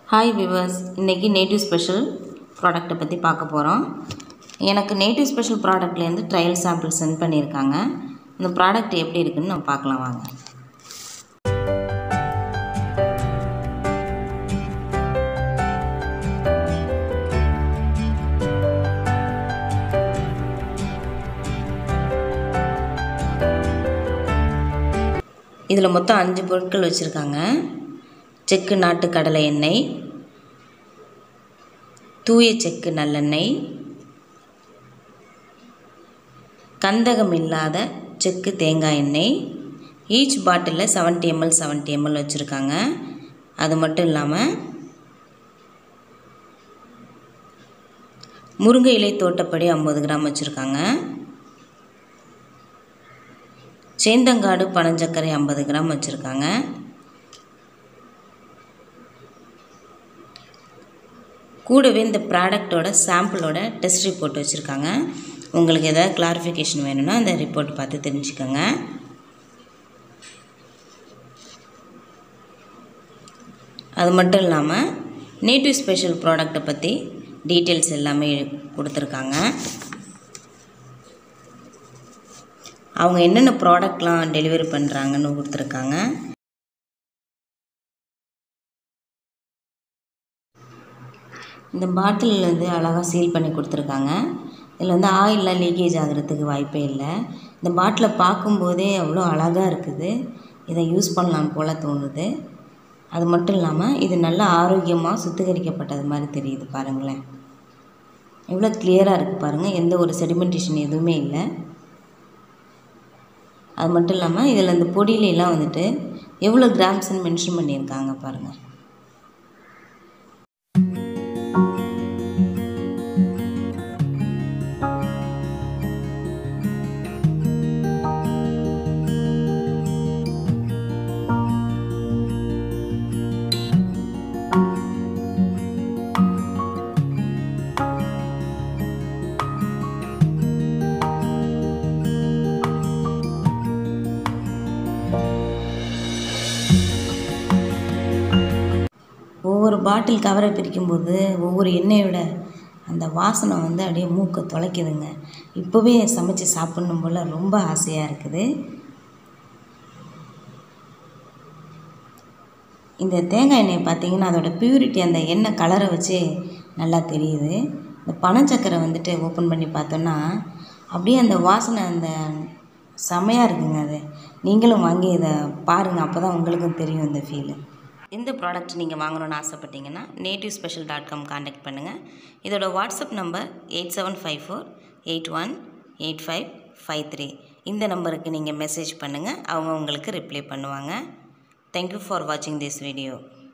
hi viewers இன்றைக்கி native special ப்ராடக்ட்டை பற்றி பார்க்க போகிறோம் எனக்கு நேட்டிவ் ஸ்பெஷல் ப்ராடக்ட்லேருந்து ட்ரையல் சாம்பிள் சென்ட் பண்ணியிருக்காங்க இந்த ப்ராடக்ட் எப்படி இருக்குன்னு நம்ம பார்க்கலாம் வாங்க இதில் மொத்தம் அஞ்சு பொருட்கள் வச்சுருக்காங்க செக்கு நாட்டு கடலை எண்ணெய் தூய செக்கு நல்லெண்ணெய் கந்தகம் இல்லாத செக்கு தேங்காய் எண்ணெய் ஈச் பாட்டிலில் செவன்ட்டி எம்எல் செவன்ட்டி எம்எல் வச்சுருக்காங்க அது மட்டும் இல்லாமல் முருங்கை இலை தோட்டப்படி ஐம்பது கிராம் வச்சுருக்காங்க சேந்தங்காடு பனஞ்சக்கரை ஐம்பது கிராம் வச்சுருக்காங்க கூடவே இந்த ப்ராடக்டோட சாம்பிளோட டெஸ்ட் ரிப்போர்ட் வச்சுருக்காங்க உங்களுக்கு எதாவது கிளாரிஃபிகேஷன் வேணும்னா அந்த ரிப்போர்ட் பார்த்து தெரிஞ்சுக்கோங்க அது மட்டும் இல்லாமல் நேட்டிவ் ஸ்பெஷல் ப்ராடக்டை பற்றி டீட்டெயில்ஸ் எல்லாமே கொடுத்துருக்காங்க அவங்க என்னென்ன ப்ராடக்ட்லாம் டெலிவரி பண்ணுறாங்கன்னு கொடுத்துருக்காங்க இந்த பாட்டிலில் வந்து அழகாக சீல் பண்ணி கொடுத்துருக்காங்க இதில் வந்து ஆயிலெலாம் லீக்கேஜ் ஆகிறதுக்கு வாய்ப்பே இல்லை இந்த பாட்டிலை பார்க்கும்போதே அவ்வளோ அழகாக இருக்குது இதை யூஸ் பண்ணலாம் போல் தோணுது அது மட்டும் இல்லாமல் இது நல்ல ஆரோக்கியமாக சுத்திகரிக்கப்பட்டது மாதிரி தெரியுது பாருங்களேன் எவ்வளோ கிளியராக இருக்குது பாருங்கள் எந்த ஒரு செடிமெண்டேஷன் எதுவுமே இல்லை அது மட்டும் இல்லாமல் இதில் இந்த பொடியிலலாம் வந்துட்டு எவ்வளோ கிராம்ஸ்ன்னு மென்ஷன் பண்ணியிருக்காங்க பாருங்கள் ஒவ்வொரு பாட்டில் கவரை பிரிக்கும்போது ஒவ்வொரு எண்ணெயோட அந்த வாசனை வந்து அப்படியே மூக்கை தொலைக்குதுங்க இப்போவே சமைச்சு சாப்பிட்ணும் போல் ரொம்ப ஆசையாக இருக்குது இந்த தேங்காய் எண்ணெய் பார்த்திங்கன்னா அதோட பியூரிட்டி அந்த எண்ணெய் கலரை வச்சு நல்லா தெரியுது இந்த பனச்சக்கரை வந்துட்டு ஓப்பன் பண்ணி பார்த்தோன்னா அப்படியே அந்த வாசனை அந்த செமையாக இருக்குங்க அது நீங்களும் வாங்கி இதை பாருங்கள் அப்போ தான் உங்களுக்கும் தெரியும் இந்த ஃபீலு இந்த ப்ராடக்ட் நீங்கள் வாங்கணும்னு ஆசைப்பட்டீங்கன்னா native special dot com contact பண்ணுங்கள் இதோட WhatsApp number eight seven five four eight one eight five five three இந்த நம்பருக்கு நீங்கள் மெசேஜ் பண்ணுங்கள் அவங்க உங்களுக்கு ரிப்ளை பண்ணுவாங்க தேங்க்யூ ஃபார் வாட்சிங் திஸ் வீடியோ